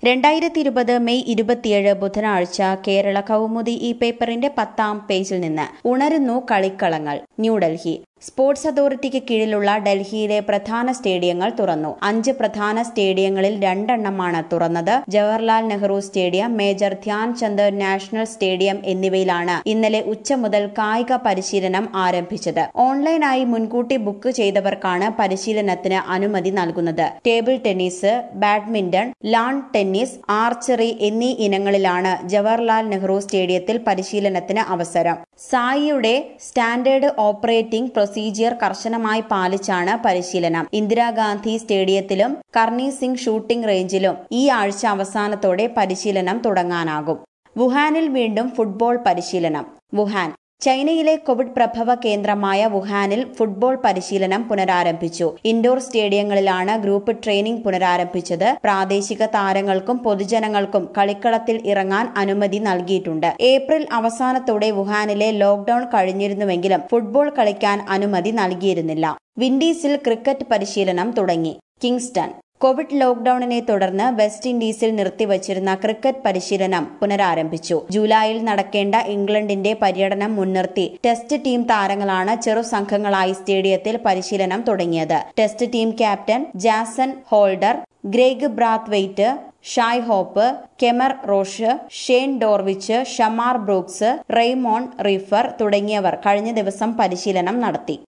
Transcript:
രണ്ടായിരത്തി ഇരുപത് മെയ് ഇരുപത്തിയേഴ് ബുധനാഴ്ച കേരള കൗമുദി ഈ പേപ്പറിന്റെ പത്താം പേജിൽ നിന്ന് ഉണരുന്നു കളിക്കളങ്ങൾ ന്യൂഡൽഹി സ്പോർട്സ് അതോറിറ്റിക്ക് കീഴിലുള്ള ഡൽഹിയിലെ പ്രധാന സ്റ്റേഡിയങ്ങൾ തുറന്നു അഞ്ച് പ്രധാന സ്റ്റേഡിയങ്ങളിൽ രണ്ടെണ്ണമാണ് തുറന്നത് Jawaharlal Nehru stadium major Dhyan Chand national stadium എന്നിവയിലാണ് ഇന്നലെ ഉച്ച മുതൽ കായിക പരിശീലനം ആരംഭിച്ചത് ഓൺലൈനായി മുൻകൂട്ടി ബുക്ക് ചെയ്തവർക്കാണ് പരിശീലനത്തിന് അനുമതി നൽകുന്നത് table tennis badminton lawn tennis archery എന്നീ ഇനങ്ങളിലാണ് ജവഹർലാൽ നെഹ്റു സ്റ്റേഡിയത്തിൽ പരിശീലനത്തിന് അവസരം സായിയുടെ സ്റ്റാൻഡേർഡ് ഓപ്പറേറ്റിംഗ് പ്രൊസീജിയർ കർശനമായി പാലിച്ചാണ് പരിശീലനം ഇന്ദിരാഗാന്ധി സ്റ്റേഡിയത്തിലും കർണി സിംഗ് ഷൂട്ടിംഗ് റേഞ്ചിലും ഈ ആഴ്ച അവസാനത്തോടെ പരിശീലനം തുടങ്ങാനാകും വുഹാനിൽ വീണ്ടും ഫുട്ബോൾ പരിശീലനം വുഹാൻ ചൈനയിലെ കോവിഡ് പ്രഭവ കേന്ദ്രമായ വുഹാനിൽ ഫുട്ബോൾ പരിശീലനം പുനരാരംഭിച്ചു ഇൻഡോർ സ്റ്റേഡിയങ്ങളിലാണ് ഗ്രൂപ്പ് ട്രെയിനിംഗ് പുനരാരംഭിച്ചത് പ്രാദേശിക താരങ്ങൾക്കും പൊതുജനങ്ങൾക്കും കളിക്കളത്തിൽ ഇറങ്ങാൻ അനുമതി നൽകിയിട്ടുണ്ട് ഏപ്രിൽ അവസാനത്തോടെ വുഹാനിലെ ലോക്ഡൌൺ കഴിഞ്ഞിരുന്നുവെങ്കിലും ഫുട്ബോൾ കളിക്കാൻ അനുമതി നൽകിയിരുന്നില്ല വിൻഡീസിൽ ക്രിക്കറ്റ് പരിശീലനം തുടങ്ങി കിങ്സ്റ്റൺ കോവിഡ് ലോക്ഡൌണിനെ തുടർന്ന് വെസ്റ്റ് ഇൻഡീസിൽ നിർത്തിവച്ചിരുന്ന ക്രിക്കറ്റ് പരിശീലനം പുനരാരംഭിച്ചു ജൂലൈയിൽ നടക്കേണ്ട ഇംഗ്ലണ്ടിന്റെ പര്യടനം മുൻനിർത്തി ടെസ്റ്റ് ടീം താരങ്ങളാണ് ചെറു സംഘങ്ങളായി സ്റ്റേഡിയത്തിൽ പരിശീലനം തുടങ്ങിയത് test team captain Jason Holder Kraigg Brathwaite Shai Hope Kemar Roach Shane Dowrich Shamarh Brooks Raymon Reifer തുടങ്ങിയവർ കഴിഞ്ഞ ദിവസം പരിശീലനം നടത്തി